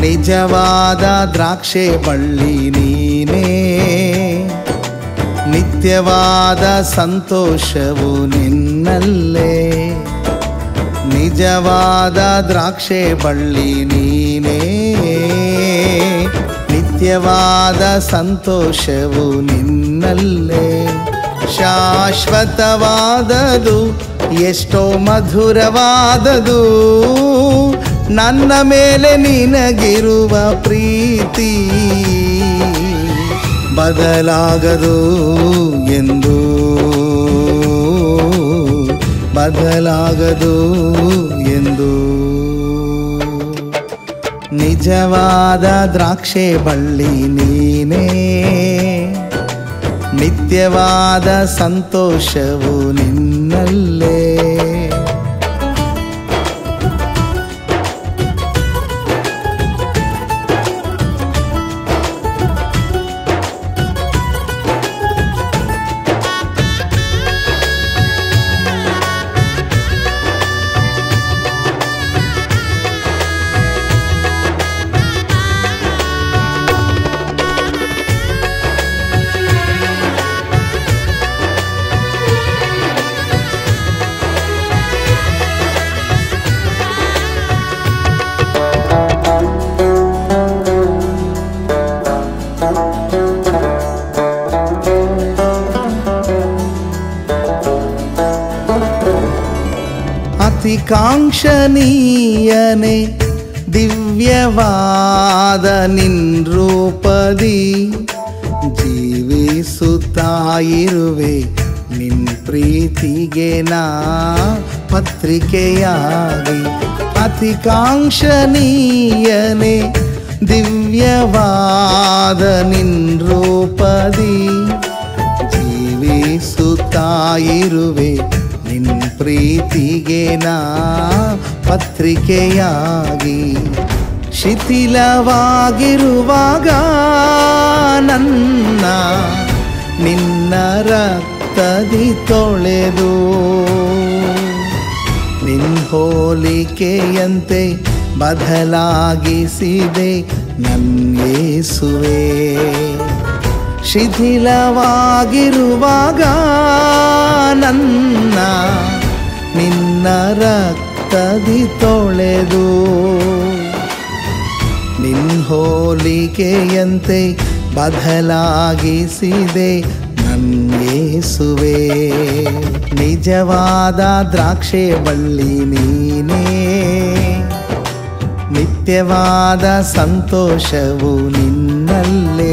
ನಿಜವಾದ ದ್ರಾಕ್ಷೆ ಬಳ್ಳಿ ನೀನೇ ನಿತ್ಯವಾದ ಸಂತೋಷವು ನಿನ್ನಲ್ಲೇ ನಿಜವಾದ ದ್ರಾಕ್ಷೆ ಬಳ್ಳಿ ನೀನೇ ನಿತ್ಯವಾದ ಸಂತೋಷವು ನಿನ್ನಲ್ಲೇ ಶಾಶ್ವತವಾದದು ಎಷ್ಟೋ ಮಧುರವಾದದು ನನ್ನ ಮೇಲೆ ನಿನಗಿರುವ ಪ್ರೀತಿ ಬದಲಾಗದು ಎಂದು ಬದಲಾಗದು ಎಂದು ನಿಜವಾದ ದ್ರಾಕ್ಷೆ ಬಳ್ಳಿ ನೀನೇ ನಿತ್ಯವಾದ ಸಂತೋಷವು ನಿನ್ನಲ್ಲೇ ಅತಿ ಕಾಂಕ್ಷಣೀಯನೆ ದಿವ್ಯವಾದ ನಿನ್ ರೂಪದಿ ಜೀವಿಸುತ್ತಾಯಿರುವೆ ನಿನ್ ಪ್ರೀತಿಗೆ ನಾ ಪತ್ರಿಕೆಯಾಗಿ ಅತಿ ಕಾಂಕ್ಷಣೀಯನೆ ದಿವ್ಯವಾದ ನಿನ್ ರೂಪದಿ ಜೀವಿಸುತ್ತಾಯಿರುವೆ ನಿನ್ ಪ್ರೀತಿಗೆ ನಾ ಪತ್ರಿಕೆಯಾಗಿ ಶಿಥಿಲವಾಗಿರುವಾಗ ನನ್ನ ನಿನ್ನ ರಕ್ತದಿ ತೊಳೆದು ನಿನ್ ಹೋಲಿಕೆಯಂತೆ ಬದಲಾಗಿಸಿದೆ ನನ್ಯೇಸುವೆ ಶಿಥಿಲವಾಗಿರುವಾಗ ನನ್ನ ನಿನ್ನ ರಕ್ತದಿ ತೊಳೆದು ನಿನ್ ಹೋಲಿಕೆಯಂತೆ ಬದಲಾಗಿಸಿದೆ ನನ್ಯೇಸುವೆ ನಿಜವಾದ ದ್ರಾಕ್ಷೆ ಬಳ್ಳಿ ನೀನೇ ನಿತ್ಯವಾದ ಸಂತೋಷವು ನಿನ್ನಲ್ಲೇ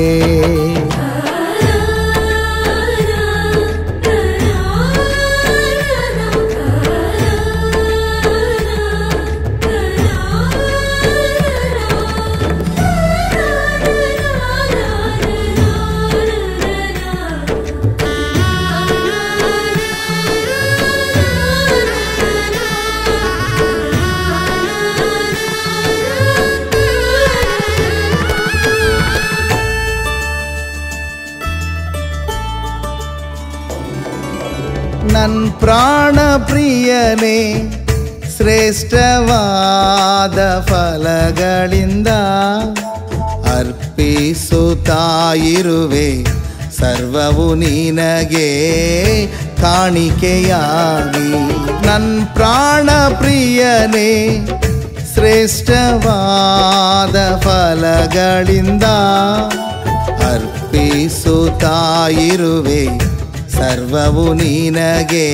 ನನ್ ಪ್ರಾಣ ಪ್ರಿಯನೇ ಶ್ರೇಷ್ಠವಾದ ಫಲಗಳಿಂದ ಅರ್ಪಿಸುತ್ತಾಯಿರುವೆ ಸರ್ವವು ನಿನಗೆ ಕಾಣಿಕೆಯಾಗಿ ನನ್ ಪ್ರಾಣ ಪ್ರಿಯನೇ ಶ್ರೇಷ್ಠವಾದ ಫಲಗಳಿಂದ ಅರ್ಪಿಸುತ್ತಾಯಿರುವೆ ಸರ್ವವು ನಿನಗೆ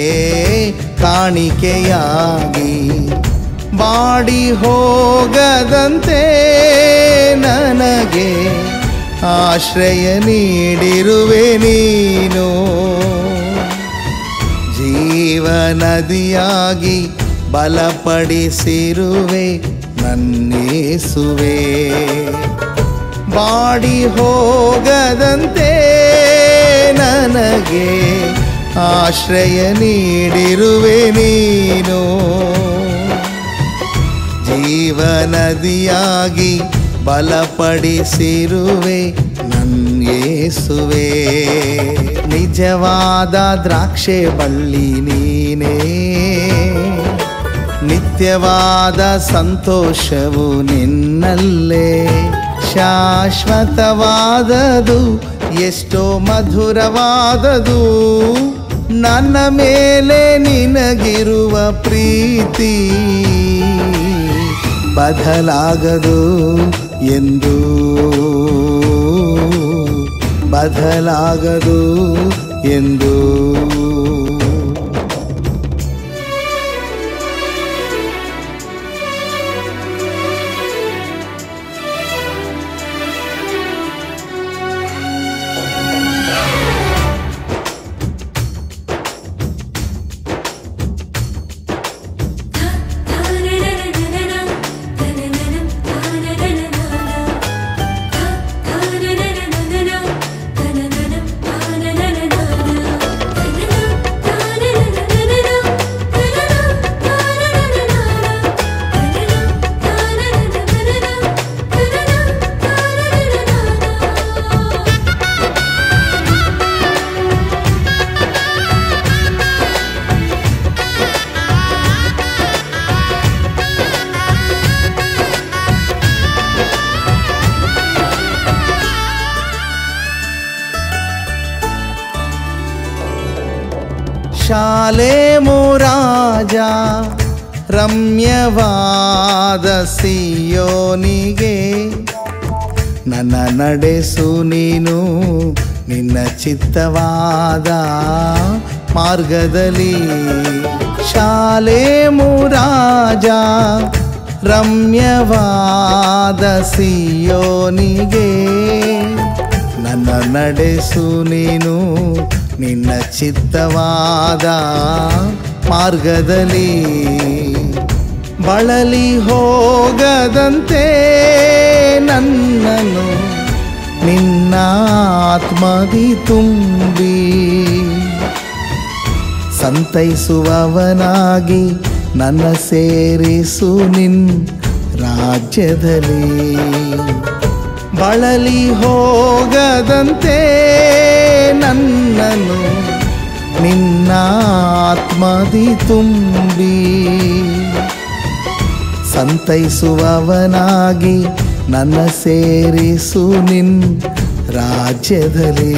ಕಾಣಿಕೆಯಾಗಿ ಬಾಡಿ ಹೋಗದಂತೆ ನನಗೆ ಆಶ್ರಯ ನೀಡಿರುವೆ ನೀನು ಜೀವನದಿಯಾಗಿ ಬಲಪಡಿಸಿರುವೆ ನನ್ನೇಸುವೆ ಬಾಡಿ ಹೋಗದಂತೆ ನನಗೆ ಆಶ್ರಯ ನೀಡಿರುವೆ ನೀನು ಜೀವನದಿಯಾಗಿ ಬಲಪಡಿಸಿರುವೆ ನನ್ಯೇಸುವೆ ನಿಜವಾದ ದ್ರಾಕ್ಷೆ ಬಳ್ಳಿ ನೀನೇ ನಿತ್ಯವಾದ ಸಂತೋಷವು ನಿನ್ನಲ್ಲೇ ಶಾಶ್ವತವಾದದು ಎಷ್ಟೋ ಮಧುರವಾದದು ನನ್ನ ಮೇಲೆ ನಿನಗಿರುವ ಪ್ರೀತಿ ಬದಲಾಗದು ಎಂದು ಬದಲಾಗದು ಎಂದು ಶಾಲೆ ಮುರಾಜ ರಮ್ಯವಾದ ಸಿಯೋನಿಗೆ ನನ್ನ ನಡೆಸು ನೀನು ನಿನ್ನ ಚಿತ್ತವಾದ ಮಾರ್ಗದಲ್ಲಿ ಶಾಲೆ ಮುರಾಜ ರಮ್ಯವಾದ ಸಿಯೋನಿಗೆ ನನ್ನ ನಡೆಸು ನೀನು ನಿನ್ನ ಚಿತ್ತವಾದ ಮಾರ್ಗದಲ್ಲಿ ಬಳಲಿ ಹೋಗದಂತೆ ನನ್ನನ್ನು ನಿನ್ನ ಆತ್ಮದಿ ತುಂಬಿ ಸಂತೈಸುವವನಾಗಿ ನನ್ನ ಸೇರಿಸು ನಿನ್ ರಾಜ್ಯದಲ್ಲಿ ಬಳಲಿ ಹೋಗದಂತೆ ನನ್ನನ್ನು ನಿನ್ನ ಆತ್ಮದಿ ತುಂಬಿ ಸಂತೈಸುವವನಾಗಿ ನನ್ನ ಸೇರಿಸು ನಿನ್ ರಾಜ್ಯದಲ್ಲಿ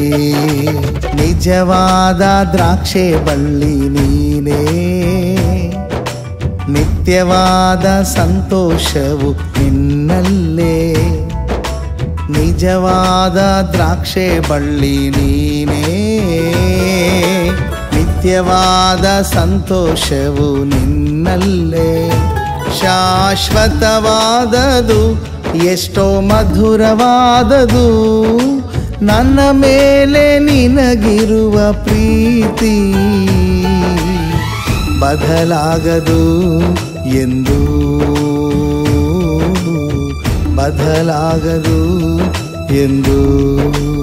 ನಿಜವಾದ ದ್ರಾಕ್ಷೆ ಬಳ್ಳಿ ನೀನೇ ನಿತ್ಯವಾದ ಸಂತೋಷವು ನಿನ್ನಲ್ಲೇ ನಿಜವಾದ ದ್ರಾಕ್ಷೆ ಬಳ್ಳಿ ನೀನೇ ನಿತ್ಯವಾದ ಸಂತೋಷವು ನಿನ್ನಲ್ಲೇ ಶಾಶ್ವತವಾದದು ಎಷ್ಟೋ ಮಧುರವಾದದು ನನ್ನ ಮೇಲೆ ನಿನಗಿರುವ ಪ್ರೀತಿ ಬದಲಾಗದು ಎಂದು ಬದಲಾಗದು ಎಂದು